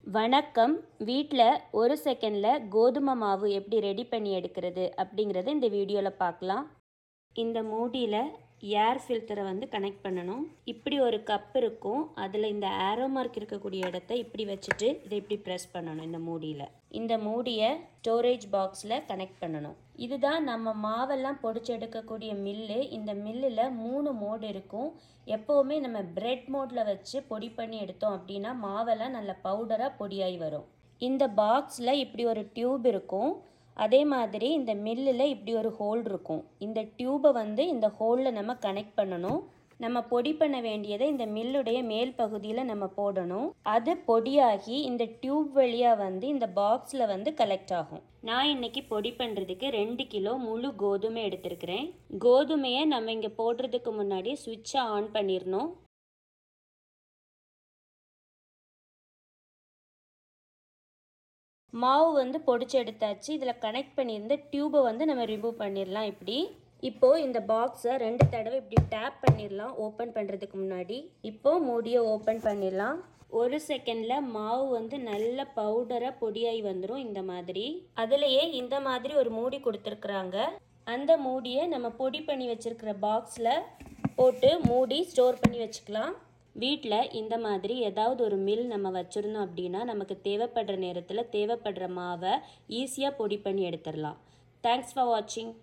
வணக்கம் வீட்டில் ஒரு செகண்டில் கோதுமை மாவு எப்படி ரெடி பண்ணி எடுக்கிறது அப்படிங்கிறத இந்த வீடியோவில் பார்க்கலாம் இந்த மூடியில் ஏர் ஃபில்டரை வந்து கனெக்ட் பண்ணணும் இப்படி ஒரு கப் இருக்கும் அதில் இந்த ஆரோ மார்க் இருக்கக்கூடிய இடத்த இப்படி வச்சுட்டு இதை இப்படி ப்ரெஸ் பண்ணணும் இந்த மூடியில் இந்த மூடியை ஸ்டோரேஜ் பாக்ஸில் கனெக்ட் பண்ணணும் இதுதான் நம்ம மாவெல்லாம் பொடிச்சு எடுக்கக்கூடிய மில்லு இந்த மில்லில் மூணு மோடு இருக்கும் எப்போவுமே நம்ம பிரெட் மோடில் வச்சு பொடி பண்ணி எடுத்தோம் அப்படின்னா மாவெல்லாம் நல்ல பவுடராக பொடியாகி வரும் இந்த பாக்ஸில் இப்படி ஒரு டியூப் இருக்கும் அதே மாதிரி இந்த மில்லில் இப்படி ஒரு ஹோல் இருக்கும் இந்த டியூபை வந்து இந்த ஹோலில் நம்ம கனெக்ட் பண்ணணும் நம்ம பொடி பண்ண வேண்டியதை இந்த மில்லுடைய மேல் பகுதியில் நம்ம போடணும் அது பொடியாகி இந்த டியூப் வழியாக வந்து இந்த பாக்ஸில் வந்து கலெக்ட் ஆகும் நான் இன்னைக்கு பொடி பண்ணுறதுக்கு ரெண்டு கிலோ முழு கோதுமை எடுத்திருக்கிறேன் கோதுமையை நம்ம இங்கே போடுறதுக்கு முன்னாடி சுவிட்சை ஆன் பண்ணிடணும் மாவு வந்து பொடிச்சு எடுத்தாச்சு இதில் கனெக்ட் பண்ணியிருந்த டியூபை வந்து நம்ம ரிமூவ் பண்ணிடலாம் இப்படி இப்போது இந்த பாக்ஸை ரெண்டு தடவை இப்படி டேப் பண்ணிடலாம் ஓப்பன் பண்ணுறதுக்கு முன்னாடி இப்போது மூடியை ஓப்பன் பண்ணிடலாம் ஒரு செகண்டில் மாவு வந்து நல்ல பவுடராக பொடியாகி வந்துடும் இந்த மாதிரி அதுலேயே இந்த மாதிரி ஒரு மூடி கொடுத்துருக்குறாங்க அந்த மூடியை நம்ம பொடி பண்ணி வச்சுருக்கிற பாக்ஸில் போட்டு மூடி ஸ்டோர் பண்ணி வச்சுக்கலாம் வீட்டில் இந்த மாதிரி ஏதாவது ஒரு மில் நம்ம வச்சுருந்தோம் அப்படின்னா நமக்கு தேவைப்படுற நேரத்தில் தேவைப்படுற மாவை ஈஸியாக பொடி பண்ணி எடுத்துடலாம் தேங்க்ஸ் ஃபார் வாட்சிங்